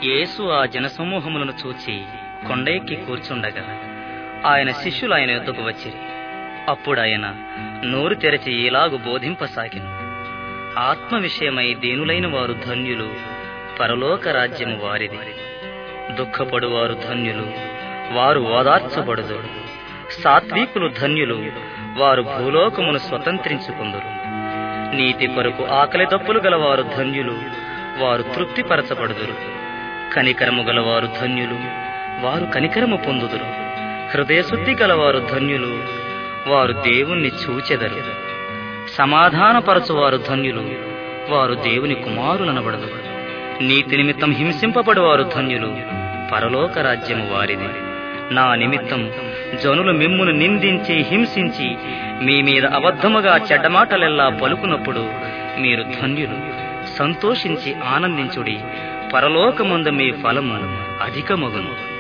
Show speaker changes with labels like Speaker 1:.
Speaker 1: యేసు ఆ జనసమూహములను చూచి కొండెక్కి కూర్చుండగా ఆయన శిష్యులు ఆయన యొద్దకు వచ్చిరి అప్పుడు ఆయన నోరు తెరచి ఇలాగు బోధింపసాగిన ఆత్మ విషయమై దేనులైన వారు ధన్యులు పరలోక రాజ్యము వారిది దుఃఖపడువారు ధన్యులు వారు ఓదార్చబడుదు సాత్వికులు ధన్యులు వారు భూలోకమును స్వతంత్రించుకుందురు నీతి కొరకు ఆకలి దప్పులు గలవారు ధన్యులు వారు తృప్తిపరచబడుదురు కనికరము గలవారు ధన్యులు వారు కనికరము పొందుదురు హృదయశుద్ధి గలవారు ధన్యులు వారు దేవుణ్ణి చూచెదరు సమాధానపరచువారు ధన్యులు వారు దేవుని కుమారులనబడదురు నీతి నిమిత్తం హింసింపబడువారు ధన్యులు పరలోక రాజ్యము వారిది నా నిమిత్తం జనులు మిమ్మును నిందించి హింసించి మీ మీద అబద్ధముగా చెడ్డమాటలెల్లా పలుకున్నప్పుడు మీరు ధన్యులు సంతోషించి ఆనందించుడి పరలోకమందు మీ ఫలము అధికమగును